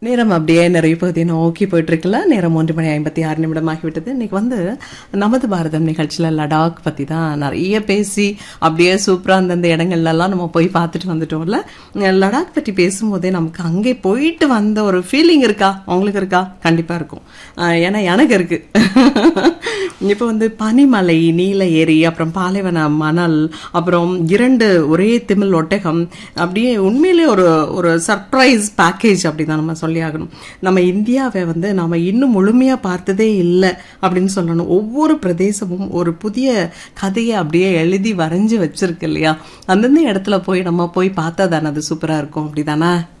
நேரம் அப்படியே நிறைய பகுதியை நோக்கி போயிட்டு இருக்குல்ல நேரம் ஒன்று மணி ஐம்பத்தி ஆறு நிமிடம் ஆகிவிட்டது இன்னைக்கு வந்து நமது பாரதம் நிகழ்ச்சியில லடாக் பத்தி தான் நிறைய பேசி அப்படியே சூப்பரா அந்தந்த இடங்கள்ல எல்லாம் நம்ம போய் பார்த்துட்டு வந்துட்டோம்ல லடாக் பற்றி பேசும்போதே நமக்கு அங்கே போயிட்டு வந்த ஒரு ஃபீலிங் இருக்கா உங்களுக்கு இருக்கா கண்டிப்பா இருக்கும் ஆஹ் ஏன்னா எனக்கு இருக்கு இப்போ வந்து பனிமலை நீல ஏரி அப்புறம் பாலைவன மணல் அப்புறம் இரண்டு ஒரே திமிழ் ஒட்டகம் அப்படியே உண்மையிலே ஒரு ஒரு சர்ப்ரைஸ் பேக்கேஜ் அப்படிதான் நம்ம சொல்லி ஆகணும் நம்ம இந்தியாவை வந்து நம்ம இன்னும் முழுமையா பார்த்ததே இல்லை அப்படின்னு சொல்லணும் ஒவ்வொரு பிரதேசமும் ஒரு புதிய கதையை அப்படியே எழுதி வரைஞ்சு வச்சிருக்கு இல்லையா அந்தந்த இடத்துல போய் நம்ம போய் பார்த்தா தானே அது சூப்பரா இருக்கும் அப்படிதானே